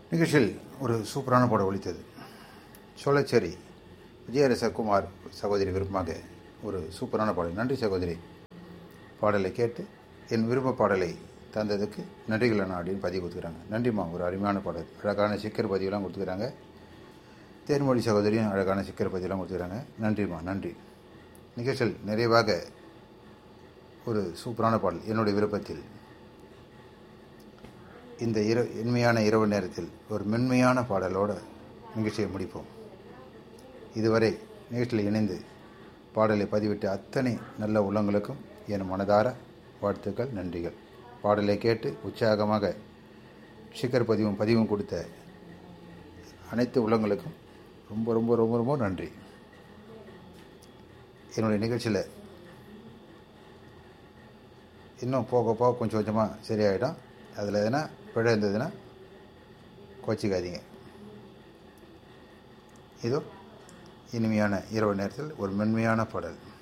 நிகழ்ச்சியில் ஒரு சூப்பரான படம் ஒழித்தது சோழச்சேரி விஜயரசகுமார் சகோதரி விருப்பமாக ஒரு சூப்பரான பாடல் நன்றி சகோதரி பாடலை கேட்டு என் விருப்ப பாடலை தந்ததுக்கு நன்றிகள் அண்ணா அப்படின்னு பதிவு கொடுத்துக்கிறாங்க நன்றிம்மா ஒரு அருமையான பாடல் அழகான சிக்கர் பதிவெல்லாம் கொடுத்துக்கிறாங்க தேன்மொழி சகோதரியும் அழகான சிக்கர் பதிவெல்லாம் கொடுத்துக்கிறாங்க நன்றிம்மா நன்றி நிகழ்ச்சியில் நிறைவாக ஒரு சூப்பரான பாடல் என்னுடைய விருப்பத்தில் இந்த இர இனிமையான இரவு நேரத்தில் ஒரு மென்மையான பாடலோடு நிகழ்ச்சியை முடிப்போம் இதுவரை நிகழ்ச்சியில் இணைந்து பாடலை பதிவிட்ட அத்தனை நல்ல உள்ளங்களுக்கும் என் மனதார வாழ்த்துக்கள் நன்றிகள் பாடலை கேட்டு உற்சாகமாக சிக்கர் பதிவும் பதிவும் கொடுத்த அனைத்து உள்ளங்களுக்கும் ரொம்ப ரொம்ப ரொம்ப ரொம்ப நன்றி என்னுடைய நிகழ்ச்சியில் இன்னும் போக போக கொஞ்சம் கொஞ்சமாக சரியாயிடும் அதில் எதுனா பிழை இருந்ததுன்னா கோச்சிக்காதீங்க இதோ இனிமையான இரவு நேரத்தில் ஒரு மென்மையான பாடல்